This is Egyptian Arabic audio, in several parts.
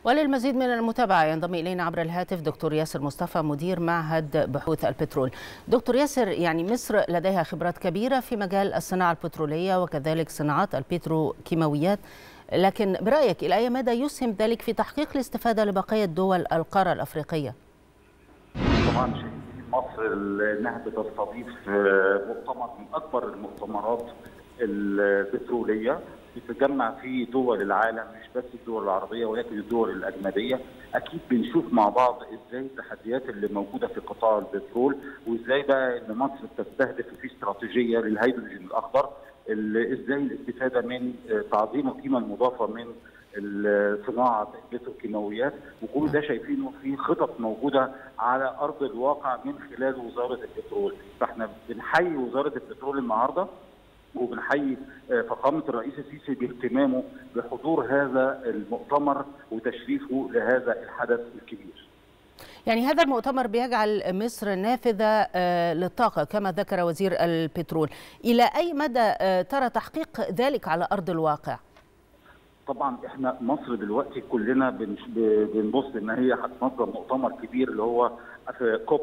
وللمزيد من المتابعة ينضم إلينا عبر الهاتف دكتور ياسر مصطفى مدير معهد بحوث البترول دكتور ياسر يعني مصر لديها خبرات كبيرة في مجال الصناعة البترولية وكذلك صناعات البتروكيماويات لكن برأيك إلى أي مدى يسهم ذلك في تحقيق الاستفادة لبقية دول القارة الأفريقية؟ طبعا شيء مصر انها بتستضيف مؤتمر من اكبر المؤتمرات البتروليه بتجمع فيه دول العالم مش بس الدول العربيه ولكن الدول الاجنبيه اكيد بنشوف مع بعض ازاي التحديات اللي موجوده في قطاع البترول وازاي بقى ان مصر بتستهدف في استراتيجيه للهيدروجين الاخضر ازاي الاستفاده من تعظيم القيمه المضافه من صناعه البتروكيماويات وكل ده شايفينه في خطط موجوده على ارض الواقع من خلال وزاره البترول فاحنا بنحيي وزاره البترول النهارده وبنحيي فخامه الرئيس السيسي باهتمامه بحضور هذا المؤتمر وتشريفه لهذا الحدث الكبير. يعني هذا المؤتمر بيجعل مصر نافذه للطاقه كما ذكر وزير البترول، الى اي مدى ترى تحقيق ذلك على ارض الواقع؟ طبعا احنا مصر دلوقتي كلنا بنبص ان هي هتنظم مؤتمر كبير اللي هو في كوب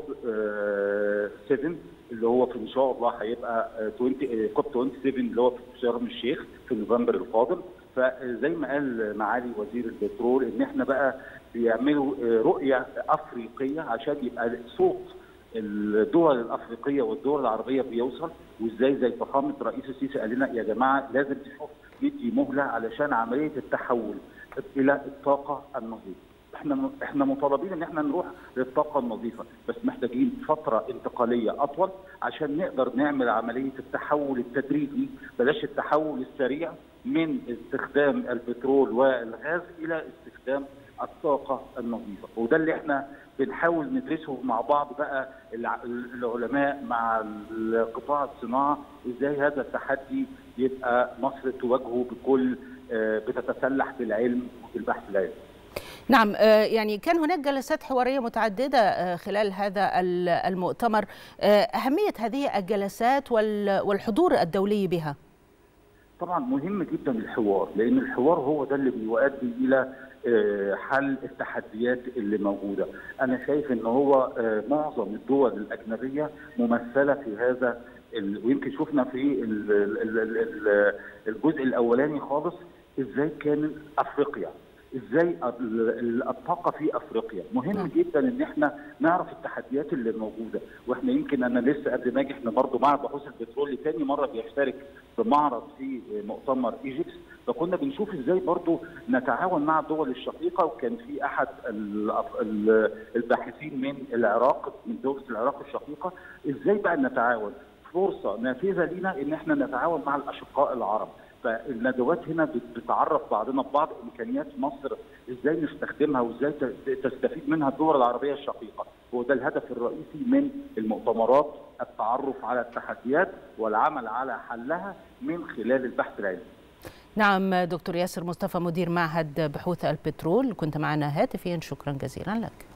7 اللي هو في ان شاء الله هيبقى 20 كوب 27 اللي هو في شرم الشيخ في نوفمبر القادم فزي ما قال معالي وزير البترول ان احنا بقى بيعملوا رؤيه افريقيه عشان يبقى صوت الدول الافريقيه والدول العربيه بيوصل وازاي زي فخامه الرئيس السيسي قال لنا يا جماعه لازم نشوف ندي مهله علشان عمليه التحول الى الطاقه النظيفه. احنا احنا مطالبين ان احنا نروح للطاقه النظيفه بس محتاجين فتره انتقاليه اطول عشان نقدر نعمل عمليه التحول التدريجي بلاش التحول السريع من استخدام البترول والغاز الى استخدام الطاقه النظيفه وده اللي احنا بنحاول ندرسه مع بعض بقى العلماء مع قطاع الصناعه ازاي هذا التحدي يبقى مصر تواجهه بكل بتتسلح بالعلم وبالبحث العلمي. نعم يعني كان هناك جلسات حواريه متعدده خلال هذا المؤتمر اهميه هذه الجلسات والحضور الدولي بها طبعا مهم جدا الحوار لان الحوار هو ده اللي بيؤدي الى حل التحديات اللي موجوده انا شايف ان هو معظم الدول الاجنبيه ممثله في هذا ويمكن شفنا في الجزء الاولاني خالص ازاي كان افريقيا ازاي الطاقه في افريقيا مهم جدا ان احنا نعرف التحديات اللي موجوده واحنا يمكن انا لسه قبل ما اجي احنا برضه مع بحوث البترول ثاني مره بيشترك في معرض في مؤتمر ايجيبس فكنا بنشوف ازاي برضه نتعاون مع الدول الشقيقه وكان في احد الباحثين من العراق من دوله العراق الشقيقه ازاي بقى نتعاون فرصه نافذه لينا ان احنا نتعاون مع الاشقاء العرب فالندوات هنا بتعرف بعضنا ببعض امكانيات مصر ازاي نستخدمها وازاي تستفيد منها الدول العربيه الشقيقه هو ده الهدف الرئيسي من المؤتمرات التعرف على التحديات والعمل على حلها من خلال البحث العلمي نعم دكتور ياسر مصطفى مدير معهد بحوث البترول كنت معنا هاتفيا شكرا جزيلا لك